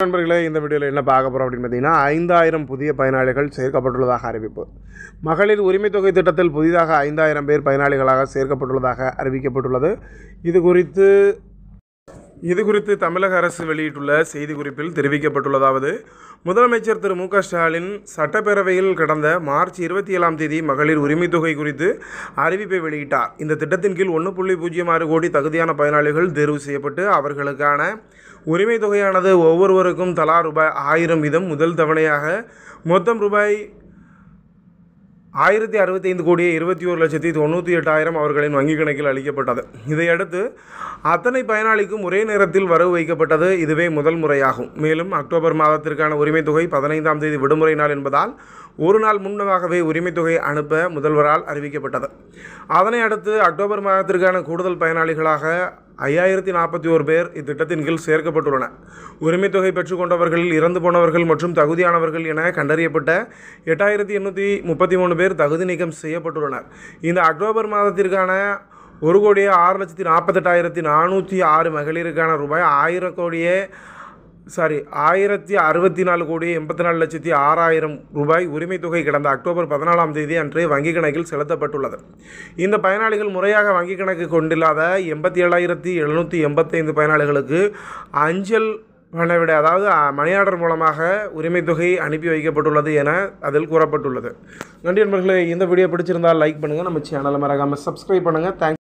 நண்பர்களே இந்த வீடியோவில் என்ன பார்க்க போகிறோம் அப்படின்னு பார்த்தீங்கன்னா ஐந்தாயிரம் புதிய பயனாளிகள் சேர்க்கப்பட்டுள்ளதாக அறிவிப்பு மகளிர் உரிமைத் தொகை திட்டத்தில் புதிதாக ஐந்தாயிரம் பேர் பயனாளிகளாக சேர்க்கப்பட்டுள்ளதாக அறிவிக்கப்பட்டுள்ளது இது குறித்து இது குறித்து தமிழக அரசு வெளியிட்டுள்ள செய்திக்குறிப்பில் தெரிவிக்கப்பட்டுள்ளதாவது முதலமைச்சர் திரு மு க ஸ்டாலின் சட்டப்பேரவையில் கடந்த மார்ச் இருபத்தி ஏழாம் தேதி மகளிர் உரிமைத் தொகை குறித்து அறிவிப்பை வெளியிட்டார் இந்த திட்டத்தின் கீழ் ஒன்று புள்ளி பூஜ்ஜியம் ஆறு கோடி தகுதியான பயனாளிகள் தேர்வு செய்யப்பட்டு அவர்களுக்கான உரிமைத் தொகையானது ஒவ்வொருவருக்கும் தலா ரூபாய் ஆயிரம் வீதம் முதல் தவணையாக மொத்தம் ரூபாய் ஆயிரத்தி அறுபத்தைந்து கோடியே இருபத்தி ஒரு லட்சத்தி தொண்ணூற்றி எட்டாயிரம் அவர்களின் வங்கிக் கணக்கில் அளிக்கப்பட்டது இதையடுத்து அத்தனை பயனாளிக்கும் ஒரே நேரத்தில் வரவு வைக்கப்பட்டது இதுவே முதல் முறையாகும் மேலும் அக்டோபர் மாதத்திற்கான உரிமைத் தொகை பதினைந்தாம் தேதி விடுமுறை நாள் என்பதால் ஒரு நாள் முன்னதாகவே உரிமைத் தொகை அனுப்ப முதல்வரால் அறிவிக்கப்பட்டது அதனை அடுத்து அக்டோபர் மாதத்திற்கான கூடுதல் பயனாளிகளாக ஐயாயிரத்தி நாற்பத்தி ஓரு பேர் இத்திட்டத்தின் கீழ் சேர்க்கப்பட்டுள்ளனர் உரிமைத் தொகை பெற்றுக்கொண்டவர்களில் இறந்து போனவர்கள் மற்றும் தகுதியானவர்கள் என கண்டறியப்பட்ட எட்டாயிரத்தி எண்ணூற்றி முப்பத்தி மூணு பேர் தகுதி நீக்கம் செய்யப்பட்டுள்ளனர் இந்த அக்டோபர் மாதத்திற்கான ஒரு கோடியே ஆறு லட்சத்தி நாற்பத்தெட்டாயிரத்தி நானூற்றி ஆறு மகளிருக்கான ரூபாய் ஆயிரம் கோடியே சாரி ஆயிரத்தி அறுபத்தி நாலு கோடி எண்பத்தி நாலு லட்சத்தி ஆறாயிரம் ரூபாய் உரிமைத் தொகை கடந்த அக்டோபர் பதினாலாம் தேதி அன்று வங்கிக் கணக்கில் செலுத்தப்பட்டுள்ளது இந்த பயனாளிகள் முறையாக வங்கிக் கணக்கு கொண்டில்லாத எண்பத்தி ஏழாயிரத்தி எழுநூற்றி எண்பத்தைந்து பயனாளிகளுக்கு அஞ்சல் பணவிட அதாவது மணி ஆர்டர் மூலமாக உரிமைத் தொகை அனுப்பி வைக்கப்பட்டுள்ளது என அதில் கூறப்பட்டுள்ளது நன்றி நண்பர்களே இந்த வீடியோ பிடிச்சிருந்தால் லைக் பண்ணுங்கள் நம்ம சேனலை மறக்காமல் சப்ஸ்கிரைப் பண்ணுங்கள் தேங்க்